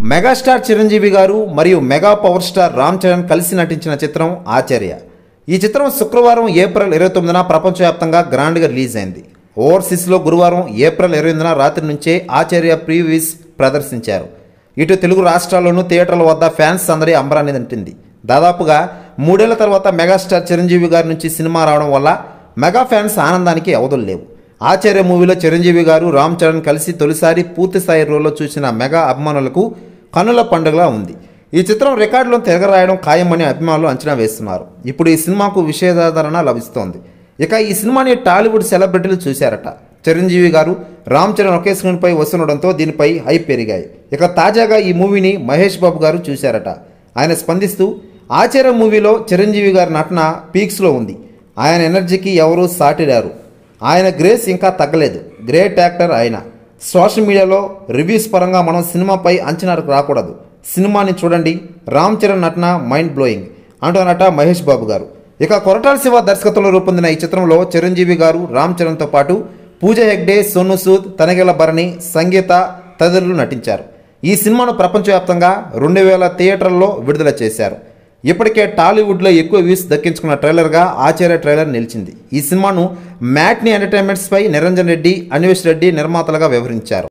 megastar Chiranjeevi garu మరియు mega power star Ram Charan కలిసి నటించిన చిత్రం ఆచార్య ఈ చిత్రం శుక్రవారం ఏప్రిల్ ఇరవై తొమ్మిదిన ప్రపంచవ్యాప్తంగా గ్రాండ్గా రిలీజ్ అయింది ఓవర్సీస్లో గురువారం ఏప్రిల్ ఇరవై ఎనిమిదిన రాత్రి నుంచే ఆచార్య ప్రీవ్యూస్ ప్రదర్శించారు ఇటు తెలుగు రాష్ట్రాల్లోనూ థియేటర్ల వద్ద ఫ్యాన్స్ అందరి అంబరాన్ని తింటుంది దాదాపుగా మూడేళ్ల తర్వాత మెగాస్టార్ చిరంజీవి గారి నుంచి సినిమా రావడం వల్ల మెగా ఫ్యాన్స్ ఆనందానికి అవధులు లేవు ఆచార్య మూవీలో చిరంజీవి గారు రామ్ చరణ్ కలిసి తొలిసారి పూర్తి స్థాయి రోల్లో చూసిన మెగా అభిమానులకు కనుల పండుగలా ఉంది ఈ చిత్రం రికార్డులను తిరగరాయడం ఖాయమని అభిమానులు అంచనా వేస్తున్నారు ఇప్పుడు ఈ సినిమాకు విషయాదరణ లభిస్తోంది ఇక ఈ సినిమాని టాలీవుడ్ సెలబ్రిటీలు చూశారట చిరంజీవి గారు రామ్ చరణ్ ఒకే స్క్రీన్పై వస్తుండడంతో దీనిపై హైప్ పెరిగాయి ఇక తాజాగా ఈ మూవీని మహేష్ బాబు గారు చూశారట ఆయన స్పందిస్తూ ఆచార్య మూవీలో చిరంజీవి గారి నటన పీక్స్లో ఉంది ఆయన ఎనర్జీకి ఎవరూ సాటిరారు ఆయన గ్రేస్ ఇంకా తగ్గలేదు గ్రేట్ యాక్టర్ ఆయన సోషల్ మీడియాలో రివ్యూస్ పరంగా మనం సినిమాపై అంచనాలకు రాకూడదు సినిమాని చూడండి రామ్ చరణ్ నటన మైండ్ బ్లోయింగ్ అంటున్నట మహేష్ బాబు గారు ఇక కొరటాల శివ దర్శకత్వంలో రూపొందిన ఈ చిత్రంలో చిరంజీవి గారు రామ్ చరణ్తో పాటు పూజ హెగ్డే సోను సూద్ తనగెల భరణి సంగీత తదితరులు నటించారు ఈ సినిమాను ప్రపంచవ్యాప్తంగా రెండు వేల థియేటర్లలో విడుదల చేశారు ఇప్పటికే టాలీవుడ్లో ఎక్కువ వ్యూస్ దక్కించుకున్న ట్రైలర్గా ఆచార్య ట్రైలర్ నిలిచింది ఈ సినిమాను మ్యాట్ని ఎంటర్టైన్మెంట్స్పై నిరంజన్ రెడ్డి అన్వేష్ రెడ్డి నిర్మాతలుగా వ్యవహరించారు